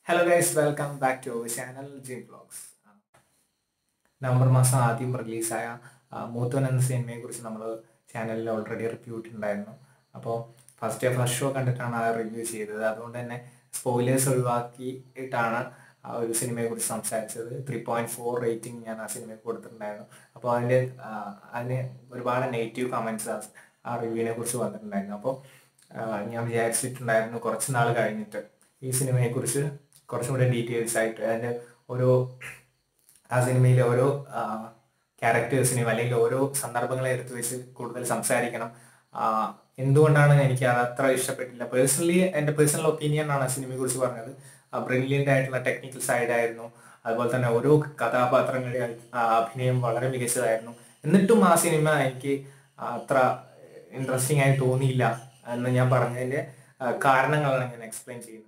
hello guys welcome back to our channel G blogs November മാസം ആദ്യം റിലീസായ മൂത്തോൻ എന്ന സിനിമയെ കുറിച്ച് നമ്മൾ ചാനലിൽ ഓൾറെഡി റിവ്യൂ ഇട്ടിട്ടുണ്ടായിരുന്നു അപ്പോൾ ഫസ്റ്റ് ഫസ്റ്റ് ഷോ കണ്ടിട്ടാണ് ആ റിവ്യൂ ചെയ്തത് അതുകൊണ്ട് തന്നെ സ്പോയിലേഴ്സ് ഒഴിവാക്കിയിട്ടാണ് ആ ഒരു സിനിമയെ കുറിച്ച് സംസാരിച്ചത് ത്രീ പോയിന്റ് ഫോർ റേറ്റിംഗ് ഞാൻ ആ സിനിമയ്ക്ക് കൊടുത്തിട്ടുണ്ടായിരുന്നു അപ്പോൾ അതിൻ്റെ അതിന് ഒരുപാട് നെഗറ്റീവ് കമൻസ് ആ റിവ്യൂവിനെ കുറിച്ച് വന്നിട്ടുണ്ടായിരുന്നു അപ്പോൾ ഞാൻ വിചാരിച്ചിട്ടുണ്ടായിരുന്നു കുറച്ച് നാൾ കഴിഞ്ഞിട്ട് ഈ സിനിമയെക്കുറിച്ച് കുറച്ചും കൂടെ ഡീറ്റെയിൽസ് ആയിട്ട് അതിൻ്റെ ഓരോ ആ സിനിമയിലെ ഓരോ ക്യാരക്ടേഴ്സിനെയും അല്ലെങ്കിൽ ഓരോ സന്ദർഭങ്ങളെ എടുത്തു വെച്ച് കൂടുതൽ സംസാരിക്കണം എന്തുകൊണ്ടാണ് എനിക്ക് അത് അത്ര ഇഷ്ടപ്പെട്ടില്ല പേഴ്സണലി എൻ്റെ പേഴ്സണൽ ഒപ്പീനിയൻ ആണ് ആ സിനിമയെ കുറിച്ച് പറഞ്ഞത് ബ്രില്യൻ്റ് ആയിട്ടുള്ള ടെക്നിക്കൽ സൈഡ് ആയിരുന്നു അതുപോലെ തന്നെ ഓരോ കഥാപാത്രങ്ങളുടെ അഭിനയം വളരെ മികച്ചതായിരുന്നു എന്നിട്ടും ആ സിനിമ എനിക്ക് അത്ര ഇൻട്രസ്റ്റിംഗ് ആയി തോന്നിയില്ല എന്ന് ഞാൻ പറഞ്ഞതിൻ്റെ കാരണങ്ങളാണ് ഞാൻ എക്സ്പ്ലെയിൻ ചെയ്യുന്നത്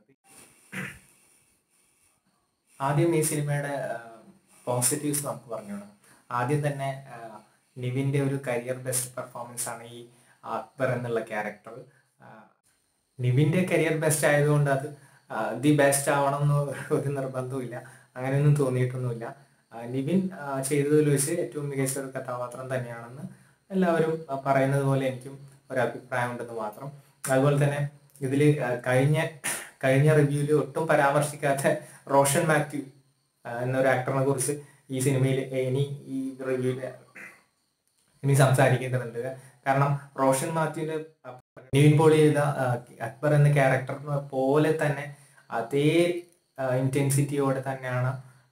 ആദ്യം ഈ സിനിമയുടെ പോസിറ്റീവ്സ് നമുക്ക് പറഞ്ഞു ആദ്യം തന്നെ നിവിൻ്റെ ഒരു കരിയർ ബെസ്റ്റ് പെർഫോമൻസ് ആണ് ഈ അക്ബർ എന്നുള്ള ക്യാരക്ടർ നിവിൻ്റെ കരിയർ ബെസ്റ്റ് ആയതുകൊണ്ട് അത് ദി ബെസ്റ്റ് ആവണം എന്ന് ഒരു നിർബന്ധവുമില്ല അങ്ങനെയൊന്നും തോന്നിയിട്ടൊന്നുമില്ല നിവിൻ ചെയ്തതിൽ വെച്ച് ഏറ്റവും മികച്ച ഒരു കഥാപാത്രം തന്നെയാണെന്ന് എല്ലാവരും പറയുന്നത് പോലെ എനിക്കും ഒരു അഭിപ്രായം ഉണ്ടെന്ന് മാത്രം അതുപോലെ തന്നെ ഇതിൽ കഴിഞ്ഞ കഴിഞ്ഞ റിവ്യൂവിൽ ഒട്ടും പരാമർശിക്കാത്ത റോഷൻ മാത്യു എന്നൊരു ആക്ടറിനെ കുറിച്ച് ഈ സിനിമയിൽ ഇനി ഈ റിവ്യൂവിൽ ഇനി സംസാരിക്കേണ്ടതുണ്ട് കാരണം റോഷൻ മാത്യുവിന്റെ നിവിൻ പോളി ചെയ്ത അക്ബർ എന്ന ക്യാരക്ടറിനെ പോലെ തന്നെ അതേ ഇന്റൻസിറ്റിയോടെ തന്നെയാണ്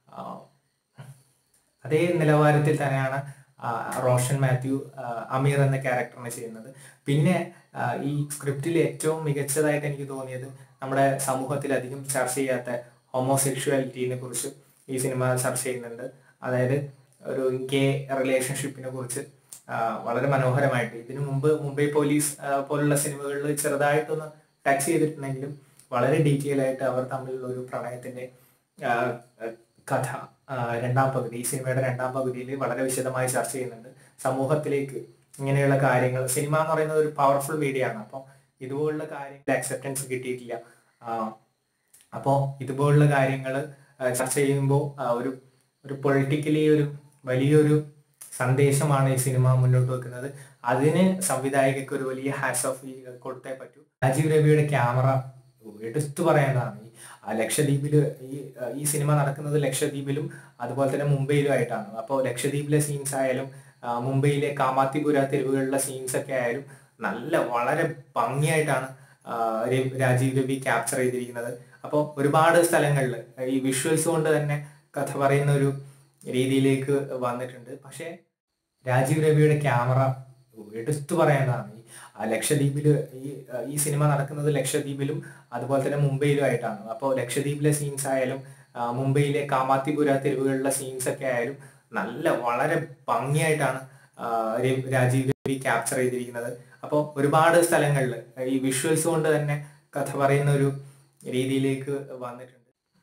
അതേ നിലവാരത്തിൽ തന്നെയാണ് റോഷൻ മാത്യു അമീർ എന്ന ക്യാരക്ടറിനെ ചെയ്യുന്നത് പിന്നെ ഈ സ്ക്രിപ്റ്റിൽ ഏറ്റവും മികച്ചതായിട്ട് എനിക്ക് തോന്നിയത് നമ്മുടെ സമൂഹത്തിൽ അധികം ചർച്ച ചെയ്യാത്ത ഹോമോസെക്ഷുവാലിറ്റീനെ കുറിച്ച് ഈ സിനിമ ചർച്ച ചെയ്യുന്നുണ്ട് അതായത് ഒരു ഗേ റിലേഷൻഷിപ്പിനെ കുറിച്ച് വളരെ മനോഹരമായിട്ട് ഇതിനു മുമ്പ് മുംബൈ പോലീസ് പോലുള്ള സിനിമകളിൽ ചെറുതായിട്ടൊന്ന് ടച്ച് ചെയ്തിട്ടുണ്ടെങ്കിലും വളരെ ഡീറ്റെയിൽ ആയിട്ട് അവർ തമ്മിലുള്ള ഒരു പ്രണയത്തിന്റെ കഥ രണ്ടാം പകുതി ഈ സിനിമയുടെ രണ്ടാം പകുതിയിൽ വളരെ വിശദമായി ചർച്ച ചെയ്യുന്നുണ്ട് സമൂഹത്തിലേക്ക് ഇങ്ങനെയുള്ള കാര്യങ്ങൾ സിനിമ എന്ന് പറയുന്നത് ഒരു പവർഫുൾ മീഡിയ ആണ് അപ്പോൾ ഇതുപോലുള്ള കാര്യങ്ങൾ അക്സെപ്റ്റൻസ് കിട്ടിയിട്ടില്ല അപ്പോൾ ഇതുപോലുള്ള കാര്യങ്ങൾ ചർച്ച ചെയ്യുമ്പോൾ ഒരു ഒരു പൊളിറ്റിക്കലി ഒരു വലിയൊരു സന്ദേശമാണ് ഈ സിനിമ മുന്നോട്ട് വെക്കുന്നത് അതിന് സംവിധായകർക്ക് ഒരു വലിയ ഹാറ്റ്സ് ഓഫ് കൊടുത്തേ പറ്റൂ രാജീവ് രവിയുടെ ക്യാമറ എടുത്തു പറയേണ്ടതാണ് ഈ ലക്ഷദ്വീപിൽ ഈ ഈ സിനിമ നടക്കുന്നത് ലക്ഷദ്വീപിലും അതുപോലെ തന്നെ മുംബൈയിലും ആയിട്ടാണ് അപ്പോൾ ലക്ഷദ്വീപിലെ സീൻസ് ആയാലും മുംബൈയിലെ കാമാത്തിപുര തെരുവുകളിലെ സീൻസ് ഒക്കെ ആയാലും നല്ല വളരെ ഭംഗിയായിട്ടാണ് രാജീവ് രവി ക്യാപ്ചർ ചെയ്തിരിക്കുന്നത് അപ്പോൾ ഒരുപാട് സ്ഥലങ്ങളിൽ ഈ വിഷ്വൽസ് കൊണ്ട് തന്നെ കഥ പറയുന്ന ഒരു രീതിയിലേക്ക് വന്നിട്ടുണ്ട് പക്ഷേ രാജീവ് രവിയുടെ ക്യാമറ എടുത്തു പറയേണ്ടതാണ് ഈ ലക്ഷദ്വീപിൽ ഈ ഈ സിനിമ നടക്കുന്നത് ലക്ഷദ്വീപിലും അതുപോലെ തന്നെ മുംബൈയിലും ആയിട്ടാണ് അപ്പോൾ ലക്ഷദ്വീപിലെ സീൻസ് ആയാലും മുംബൈയിലെ കാമാത്തിപുര തെരുവുകളിലെ സീൻസ് ഒക്കെ ആയാലും നല്ല വളരെ ഭംഗിയായിട്ടാണ് രാജീവ് രവി ക്യാപ്ചർ ചെയ്തിരിക്കുന്നത് അപ്പോൾ ഒരുപാട് സ്ഥലങ്ങളിൽ ഈ വിഷ്വൽസ് കൊണ്ട് തന്നെ കഥ പറയുന്ന ഒരു രീതിയിലേക്ക് വന്നിട്ടുണ്ട്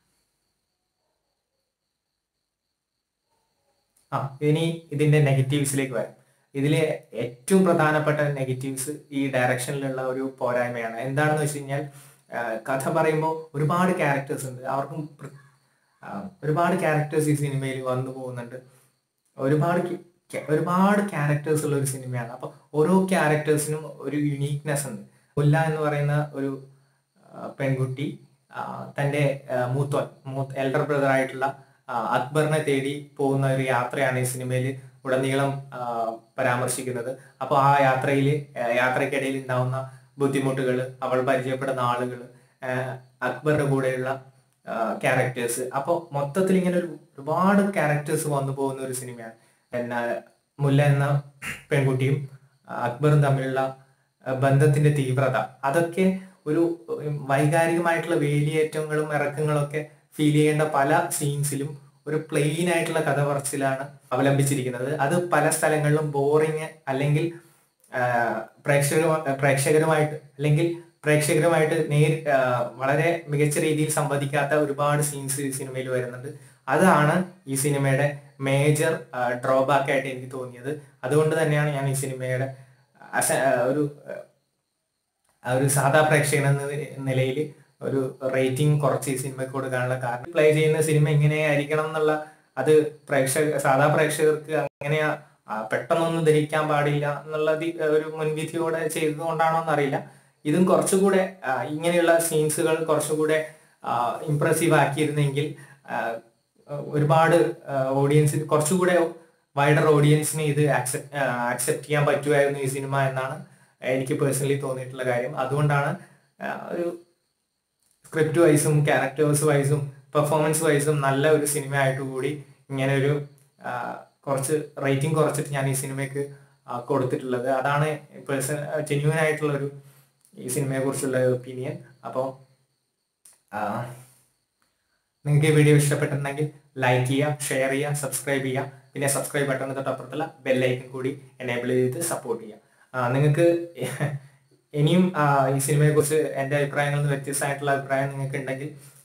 ആ ഇനി ഇതിന്റെ നെഗറ്റീവ്സിലേക്ക് വരാം ഇതിലെ ഏറ്റവും പ്രധാനപ്പെട്ട നെഗറ്റീവ്സ് ഈ ഡയറക്ഷനിലുള്ള ഒരു പോരായ്മയാണ് എന്താണെന്ന് വെച്ച് കഴിഞ്ഞാൽ കഥ പറയുമ്പോൾ ഒരുപാട് ക്യാരക്ടേഴ്സ് ഉണ്ട് അവർക്കും ഒരുപാട് ക്യാരക്ടേഴ്സ് ഈ സിനിമയിൽ വന്നു പോകുന്നുണ്ട് ഒരുപാട് ഒരുപാട് ക്യാരക്ടേഴ്സ് ഉള്ള ഒരു സിനിമയാണ് അപ്പൊ ഓരോ ക്യാരക്ടേഴ്സിനും ഒരു യുണീക്നെസ് ഉണ്ട് മുല്ല എന്ന് പറയുന്ന ഒരു പെൺകുട്ടി തന്റെ മൂത്തോൻ മൂത്ത് എൽഡർ ബ്രദർ ആയിട്ടുള്ള അക്ബറിനെ തേടി പോകുന്ന ഒരു യാത്രയാണ് ഈ സിനിമയിൽ ഉടനീളം പരാമർശിക്കുന്നത് അപ്പോൾ ആ യാത്രയിൽ യാത്രക്കിടയിൽ ഉണ്ടാവുന്ന ബുദ്ധിമുട്ടുകൾ അവൾ പരിചയപ്പെടുന്ന ആളുകൾ അക്ബറിന്റെ കൂടെയുള്ള ക്യാരക്ടേഴ്സ് അപ്പോൾ മൊത്തത്തിൽ ഇങ്ങനെ ഒരു ഒരുപാട് ക്യാരക്ടേഴ്സ് വന്നു പോകുന്ന ഒരു സിനിമയാണ് എന്നാ മുല്ല എന്ന പെൺകുട്ടിയും അക്ബറും തമ്മിലുള്ള ബന്ധത്തിന്റെ തീവ്രത അതൊക്കെ ഒരു വൈകാരികമായിട്ടുള്ള വേലിയേറ്റങ്ങളും ഇറക്കങ്ങളും ഒക്കെ ഫീൽ ചെയ്യേണ്ട പല സീൻസിലും ഒരു പ്ലെയിൻ ആയിട്ടുള്ള കഥ പറച്ചിലാണ് അവലംബിച്ചിരിക്കുന്നത് അത് പല സ്ഥലങ്ങളിലും ബോറിങ് അല്ലെങ്കിൽ പ്രേക്ഷക പ്രേക്ഷകരുമായിട്ട് അല്ലെങ്കിൽ പ്രേക്ഷകരുമായിട്ട് നേരി വളരെ മികച്ച രീതിയിൽ സംവദിക്കാത്ത ഒരുപാട് സീൻസ് ഈ സിനിമയിൽ വരുന്നുണ്ട് അതാണ് ഈ സിനിമയുടെ മേജർ ഡ്രോബാക്ക് ആയിട്ട് എനിക്ക് തോന്നിയത് അതുകൊണ്ട് തന്നെയാണ് ഞാൻ ഈ സിനിമയുടെ ഒരു ഒരു സാധാ പ്രേക്ഷകൻ എന്ന നിലയിൽ ഒരു റേറ്റിംഗ് കുറച്ച് ഈ സിനിമയ്ക്ക് കൊടുക്കാനുള്ള കാരണം പ്ലേ ചെയ്യുന്ന സിനിമ എങ്ങനെയായിരിക്കണം എന്നുള്ള അത് പ്രേക്ഷക സാധാ പ്രേക്ഷകർക്ക് അങ്ങനെ ആ, പെട്ടെന്നൊന്നും ദഹിക്കാൻ പാടില്ല എന്നുള്ള ദി- ഒരു മുൻവിധിയോടെ ചെയ്തതുകൊണ്ടാണോ എന്നറിയില്ല ഇതും കുറച്ചുകൂടെ ആ, ഇങ്ങനെയുള്ള സീൻസുകൾ കുറച്ചുകൂടെ ഇംപ്രസീവ് ആക്കിയിരുന്നെങ്കിൽ ആ, ഒരുപാട് ഓഡിയൻസ് കുറച്ചുകൂടെ വൈഡർ ഓഡിയൻസിന് ഇത് ആക്സെപ്റ്റ് ആക്സെപ്റ്റ് ചെയ്യാൻ പറ്റുമായിരുന്നു ഈ സിനിമ എന്നാണ് എനിക്ക് പേഴ്സണലി തോന്നിയിട്ടുള്ള കാര്യം അതുകൊണ്ടാണ് ആ, ഒരു സ്ക്രിപ്റ്റ് വൈസും ക്യാരക്ടേഴ്സ് വൈസും പെർഫോമൻസ് വൈസും നല്ല ഒരു സിനിമ ആയിട്ട് കൂടി ഇങ്ങനെ ഒരു ആ, കുറച്ച് റേറ്റിംഗ് കുറച്ചിട്ട് ഞാൻ ഈ സിനിമയ്ക്ക് ആ, കൊടുത്തിട്ടുള്ളത് അതാണ് പേഴ്സൺ ജെന്യൂൻ ആയിട്ടുള്ള ഒരു ഈ സിനിമയെ കുറിച്ചുള്ള ഒപ്പീനിയൻ അപ്പോൾ നിങ്ങൾക്ക് ഈ വീഡിയോ ഇഷ്ടപ്പെട്ടിട്ടുണ്ടെങ്കിൽ ലൈക്ക് ചെയ്യുക ഷെയർ ചെയ്യുക സബ്സ്ക്രൈബ് ചെയ്യുക പിന്നെ സബ്സ്ക്രൈബ് ബട്ടൺ തൊട്ടപ്പുറത്തുള്ള ബെല്ലൈക്കൻ കൂടി എനേബിൾ ചെയ്ത് സപ്പോർട്ട് ചെയ്യുക ആ, നിങ്ങൾക്ക് ഇനിയും ആ, ഈ സിനിമയെ കുറിച്ച് എൻ്റെ അഭിപ്രായങ്ങളിൽ നിന്ന് വ്യത്യസ്തമായിട്ടുള്ള അഭിപ്രായം നിങ്ങൾക്ക് ഉണ്ടെങ്കിൽ